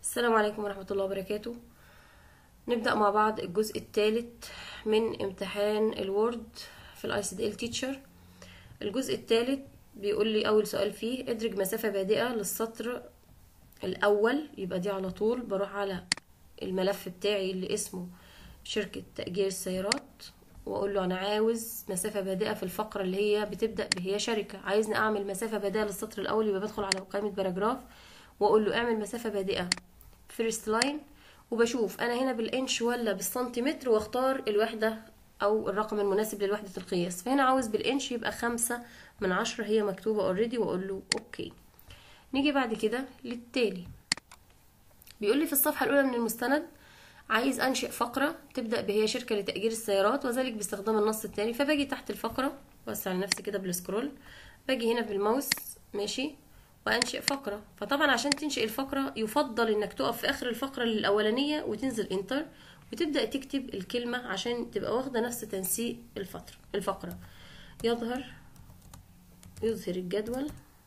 السلام عليكم ورحمة الله وبركاته نبدأ مع بعض الجزء الثالث من امتحان الوورد في الاي سي دي ال تيتشر الجزء الثالث بيقول لي اول سؤال فيه ادرج مسافة بادئة للسطر الاول يبقى دي على طول بروح على الملف بتاعي اللي اسمه شركة تأجير السيارات واقول له انا عاوز مسافة بادئة في الفقرة اللي هي بتبدأ بهي شركة عايزني اعمل مسافة بادئة للسطر الاول يبقى بدخل على قائمة باراجراف واقول له اعمل مسافة بادئة فيرست لاين وبشوف انا هنا بالانش ولا بالسنتيمتر واختار الوحدة او الرقم المناسب للوحدة القياس فهنا عاوز بالانش يبقى خمسة من عشرة هي مكتوبة اوريدي واقول له اوكي نيجي بعد كده للتالي بيقول لي في الصفحة الاولى من المستند عايز انشئ فقرة تبدأ بهي شركة لتأجير السيارات وذلك باستخدام النص التالي فباجي تحت الفقرة بوسع لنفسي كده بالسكرول باجي هنا بالماوس ماشي وانشئ فقره فطبعا عشان تنشئ الفقره يفضل انك تقف في اخر الفقره الاولانيه وتنزل انتر وتبدا تكتب الكلمه عشان تبقى واخده نفس تنسيق الفتره الفقره يظهر يظهر الجدول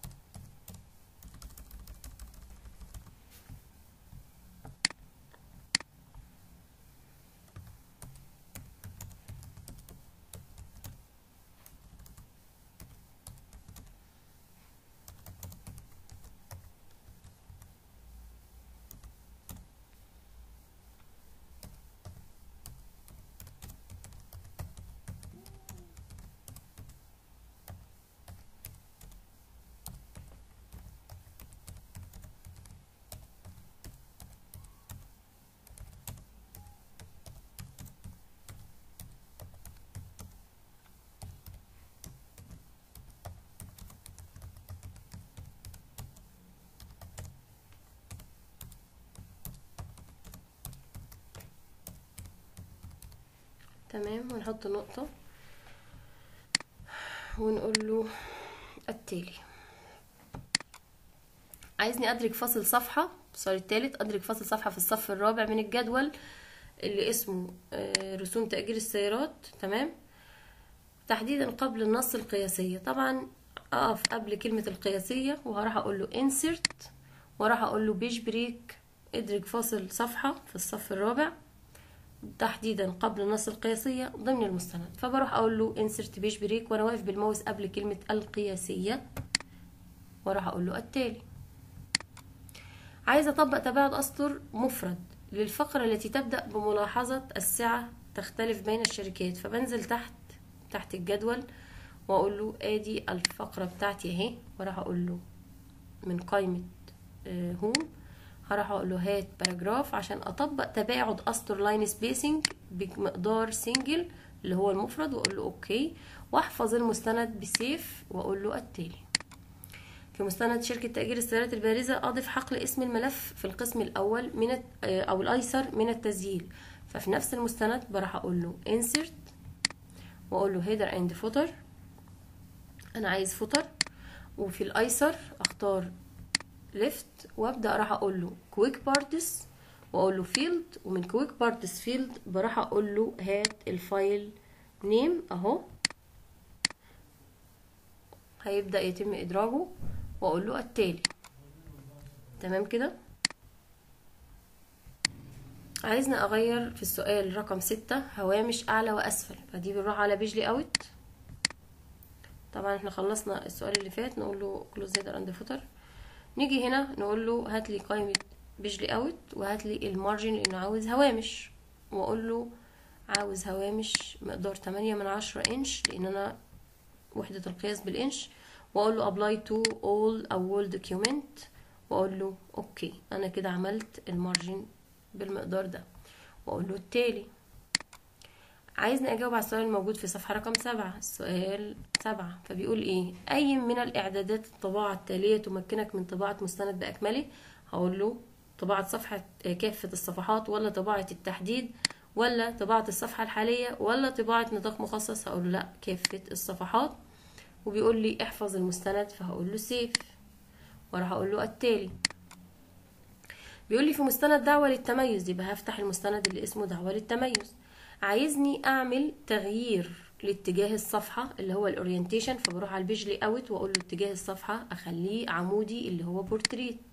تمام ونحط نقطة ونقول له التالي عايزني ادرج فاصل صفحة السؤال التالت ادرج فاصل صفحة في الصف الرابع من الجدول اللي اسمه رسوم تأجير السيارات تمام تحديدا قبل النص القياسية طبعا اقف قبل كلمة القياسية وهروح اقول له insert وراح اقول له بيج بريك ادرج فاصل صفحة في الصف الرابع تحديدا قبل النص القياسية ضمن المستند فبروح اقول له insert بيج بريك وانا واقف بالماوس قبل كلمة القياسية واروح اقول له التالي عايزة اطبق تباعد اسطر مفرد للفقرة التي تبدأ بملاحظة السعة تختلف بين الشركات فبنزل تحت تحت الجدول واقول له ادي الفقرة بتاعتي اهي وراح اقول له من قائمة هوم هروح اقول له هات باراجراف عشان اطبق تباعد اسطر لاين سبيسنج بمقدار سنجل اللي هو المفرد واقول له اوكي واحفظ المستند بسيف واقول له التالي في مستند شركة تأجير السيارات البارزة أضف حقل اسم الملف في القسم الأول من أو الأيسر من التسجيل ففي نفس المستند بروح أقول له insert وأقول له header and footer أنا عايز footer وفي الأيسر أختار left وابدا راح اقول له كويك بارتس واقول له فيلد ومن كويك بارتس فيلد بروح اقول له هات الفايل نيم اهو هيبدا يتم ادراجه واقول له التالي تمام كده عايزنا اغير في السؤال رقم ستة هوامش اعلى واسفل فدي بنروح على بيجلي اوت طبعا احنا خلصنا السؤال اللي فات نقول له كلوز هيدر اند فوتر نيجي هنا نقول له هات لي قائمة بيجلي اوت وهات لي المارجن لانه عاوز هوامش واقول له عاوز هوامش مقدار تمانية من عشرة انش لان انا وحدة القياس بالانش واقول له apply to all او all document واقول له اوكي انا كده عملت المارجن بالمقدار ده واقول له التالي عايزني اجاوب على السؤال الموجود في صفحة رقم سبعة السؤال سبعة فبيقول ايه اي من الاعدادات الطباعة التالية تمكنك من طباعة مستند باكمله هقول له طباعة صفحة كافة الصفحات ولا طباعة التحديد ولا طباعة الصفحة الحالية ولا طباعة نطاق مخصص هقول له لا كافة الصفحات وبيقول لي احفظ المستند فهقول له سيف وراح اقول له التالي بيقول لي في مستند دعوة للتميز يبقى هفتح المستند اللي اسمه دعوة للتميز عايزني اعمل تغيير لاتجاه الصفحة اللي هو الاورينتيشن فبروح على البيج لي اوت واقول له اتجاه الصفحة اخليه عمودي اللي هو بورتريت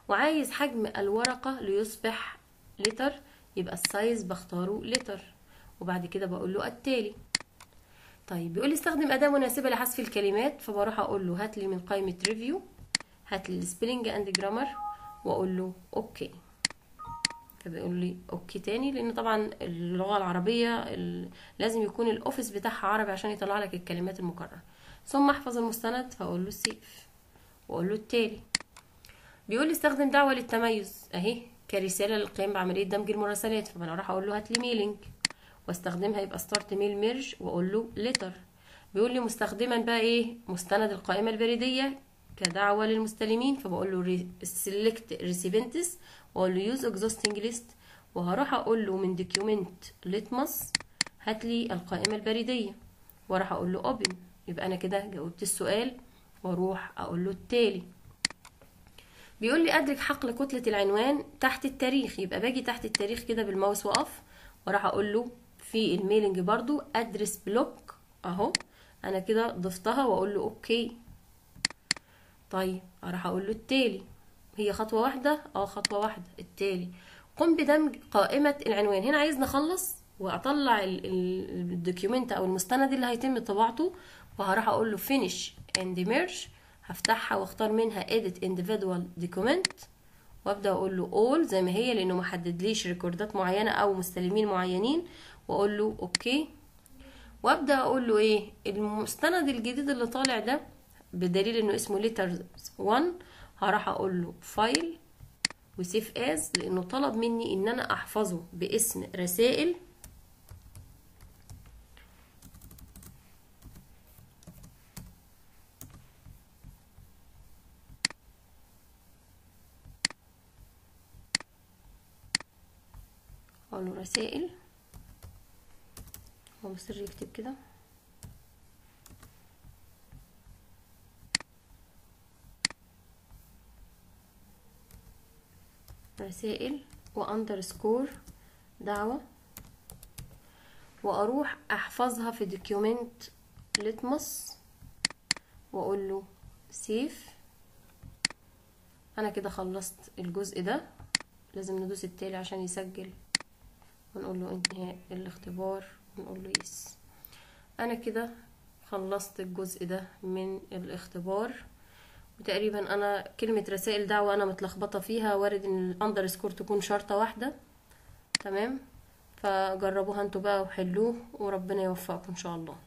وعايز حجم الورقة ليصبح لتر يبقى السايز بختاره لتر وبعد كده بقول له التالي طيب بيقول لي استخدم أداة مناسبة لحذف الكلمات فبروح أقول له هات لي من قائمة ريفيو هات لي السبيلنج اند جرامر وأقول له أوكي فبيقول لي أوكي تاني لأن طبعا اللغة العربية ال- لازم يكون الأوفيس بتاعها عربي عشان يطلع لك الكلمات المكررة ثم أحفظ المستند فأقول له سيف وأقول له التالي بيقول لي استخدم دعوة للتميز اهي كرسالة للقيام بعملية دمج المراسلات فانا راح اقول له هات لي ميلينج واستخدمها يبقى ستارت ميل ميرج واقول له ليتر بيقول لي مستخدما بقى ايه مستند القائمة البريدية كدعوة للمستلمين فبقول له سيلكت ريسيفنتس واقول له يوز اكزوستنج ليست وهروح اقول له من دوكيومنت ليتمس هات لي القائمة البريدية وراح اقول له اوبن يبقى انا كده جاوبت السؤال واروح اقول له التالي بيقول لي ادرك حقل كتلة العنوان تحت التاريخ يبقى باجي تحت التاريخ كده بالماوس واقف وراح اقول له في الميلنج برضو ادرس بلوك اهو انا كده ضفتها واقول له اوكي طيب راح اقول له التالي هي خطوة واحدة اه خطوة واحدة التالي قم بدمج قائمة العنوان هنا عايز نخلص واطلع ال- ال- الدوكيومنت او المستند اللي هيتم طباعته وهروح اقول له finish and merge هفتحها واختار منها edit individual document وابدا اقول له all زي ما هي لانه ما حددليش ريكوردات معينه او مستلمين معينين واقول له اوكي وابدا اقول له ايه المستند الجديد اللي طالع ده بدليل انه اسمه letters 1 هروح اقول له فايل وسيف از لانه طلب مني ان انا احفظه باسم رسائل اقول له رسائل هو مصر يكتب كده رسائل واندرسكور دعوة واروح احفظها في دوكيومنت لتمس واقول له سيف انا كده خلصت الجزء ده لازم ندوس التالي عشان يسجل ونقول له انتهاء الاختبار ونقول له يس انا كده خلصت الجزء ده من الاختبار وتقريبا انا كلمة رسائل دعوة انا متلخبطة فيها وارد ان الاندرسكور تكون شرطة واحدة تمام فجربوها انتوا بقى وحلوه وربنا يوفقكم ان شاء الله